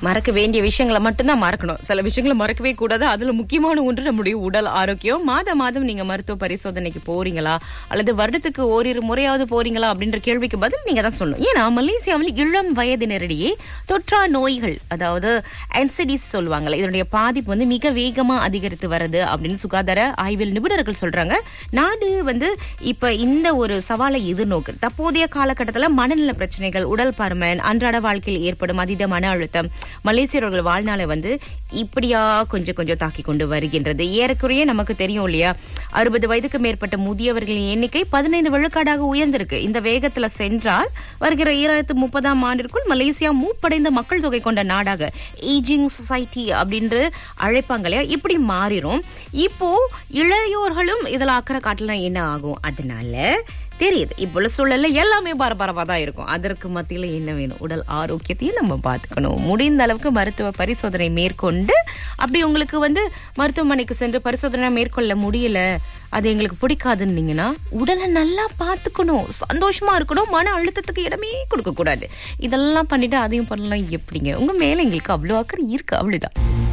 மறக்க வேண்டிய விஷயங்களை மட்டும்தான் மறக்கணும் சில விஷயங்களை மறக்கவே கூடாது அதுல முக்கியமான ஒன்று நம்முடைய உடல் ஆரோக்கியம் மாதம் மாதம் நீங்க மருத்துவ பரிசோதனைக்கு போறீங்களா அல்லது வருடத்துக்கு ஓரிரு முறையாவது போறீங்களா அப்படின்ற கேள்விக்கு பதில் நீங்க தான் சொல்லணும் ஏன்னா மலேசியாவில் இளம் வயதினரிடையே தொற்றா நோய்கள் அதாவது என்சிடிஸ் சொல்லுவாங்கல்ல இதனுடைய பாதிப்பு வந்து மிக வேகமா அதிகரித்து வருது அப்படின்னு சுகாதார ஆய்வில் நிபுணர்கள் சொல்றாங்க நாடு வந்து இப்ப இந்த ஒரு சவாலை எதிர்நோக்கு தற்போதைய காலகட்டத்துல மனநல பிரச்சனைகள் உடல் பருமன் அன்றாட வாழ்க்கையில் ஏற்படும் அதீத மன அழுத்தம் மலேசியர்கள் வாழ்நாளை வந்து இப்படியா கொஞ்சம் கொஞ்சம் தாக்கி கொண்டு வருகின்றது ஏறக்குறைய நமக்கு தெரியும் இல்லையா அறுபது வயதுக்கு மேற்பட்ட முதியவர்களின் எண்ணிக்கை பதினைந்து விழுக்காடாக உயர்ந்திருக்கு இந்த வேகத்துல சென்றால் வருகிற ஈராயிரத்து முப்பதாம் ஆண்டிற்குள் மலேசியா மூப்படைந்த மக்கள் தொகை கொண்ட நாடாக ஏஜிங் சொசைட்டி அப்படின்று அழைப்பாங்க இல்லையா இப்படி மாறிடும் இப்போ இளையோர்களும் இதுல அக்கறை காட்டலாம் என்ன ஆகும் அதனால தெரியுது இப்போ உள்ள சூழல்ல எல்லாமே பரபரப்பா தான் இருக்கும் அதற்கு மத்தியில என்ன வேணும் உடல் ஆரோக்கியத்தையும் நம்ம பார்த்துக்கணும் முடிந்த அளவுக்கு மருத்துவ பரிசோதனை மேற்கொண்டு அப்படி உங்களுக்கு வந்து மருத்துவமனைக்கு சென்று பரிசோதனை மேற்கொள்ள முடியல அது எங்களுக்கு பிடிக்காதுன்னீங்கன்னா உடலை நல்லா பார்த்துக்கணும் சந்தோஷமா இருக்கணும் மன அழுத்தத்துக்கு இடமே கொடுக்க கூடாது இதெல்லாம் பண்ணிட்டு அதையும் பண்ணலாம் எப்படிங்க உங்க மேல எங்களுக்கு அவ்வளோ அக்கறை இருக்கு அவ்வளவுதான்